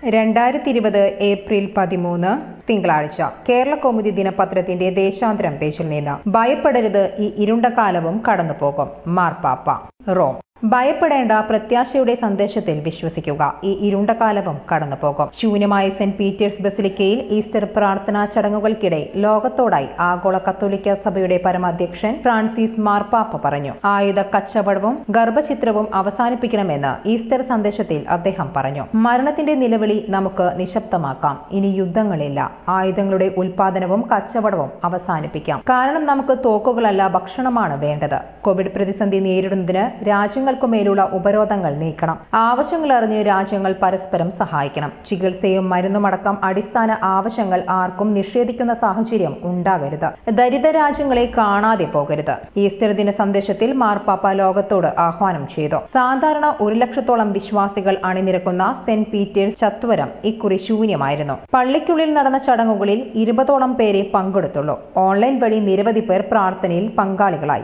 രണ്ടായിരത്തി ഇരുപത് ഏപ്രിൽ പതിമൂന്ന് തിങ്കളാഴ്ച കേരള കൗമുദി ദിനപത്രത്തിന്റെ ദേശാന്തരം പേജിൽ നിന്ന് ഭയപ്പെടരുത് ഈ ഇരുണ്ട കാലവും കടന്നുപോകും മാർപ്പാപ്പ റോം ഭയപ്പെടേണ്ട പ്രത്യാശയുടെ സന്ദേശത്തിൽ വിശ്വസിക്കുക ഈ ഇരുണ്ട കാലവും കടന്നുപോകും ശൂന്യമായ സെന്റ് പീറ്റേഴ്സ് ബസിലിക്കയിൽ ഈസ്റ്റർ പ്രാർത്ഥനാ ചടങ്ങുകൾക്കിടെ ലോകത്തോടായി ആഗോള കത്തോലിക്ക സഭയുടെ പരമാധ്യക്ഷൻ ഫ്രാൻസിസ് മാർപ്പാപ്പ പറഞ്ഞു ആയുധ കച്ചവടവും ഗർഭചിത്രവും അവസാനിപ്പിക്കണമെന്ന് ഈസ്റ്റർ സന്ദേശത്തിൽ അദ്ദേഹം പറഞ്ഞു മരണത്തിന്റെ നിലവിളി നമുക്ക് നിശബ്ദമാക്കാം ഇനി യുദ്ധങ്ങളില്ല ആയുധങ്ങളുടെ ഉൽപാദനവും കച്ചവടവും അവസാനിപ്പിക്കാം കാരണം നമുക്ക് തോക്കുകളല്ല ഭക്ഷണമാണ് വേണ്ടത് കോവിഡ് പ്രതിസന്ധി നേരിടുന്നതിന് രാജ്യങ്ങൾക്കുമേലുള്ള ഉപരോധങ്ങൾ നീക്കണം ആവശ്യങ്ങൾ അറിഞ്ഞ് രാജ്യങ്ങൾ പരസ്പരം സഹായിക്കണം ചികിത്സയും മരുന്നുമടക്കം അടിസ്ഥാന ആവശ്യങ്ങൾ ആർക്കും നിഷേധിക്കുന്ന സാഹചര്യം ഉണ്ടാകരുത് ദരിദ്ര രാജ്യങ്ങളെ കാണാതെ പോകരുത് ഈസ്റ്റർ ദിന സന്ദേശത്തിൽ മാർപ്പാപ്പ ലോകത്തോട് ആഹ്വാനം ചെയ്തു സാധാരണ ഒരു ലക്ഷത്തോളം വിശ്വാസികൾ അണിനിരക്കുന്ന സെന്റ് പീറ്റേഴ്സ് ചത്വരം ഇക്കുറി ശൂന്യമായിരുന്നു പള്ളിക്കുള്ളിൽ നടന്ന ചടങ്ങുകളിൽ ഇരുപതോളം പേരെ പങ്കെടുത്തുള്ളൂ ഓൺലൈൻ വഴി നിരവധി പേർ പ്രാർത്ഥനയിൽ പങ്കാളികളായി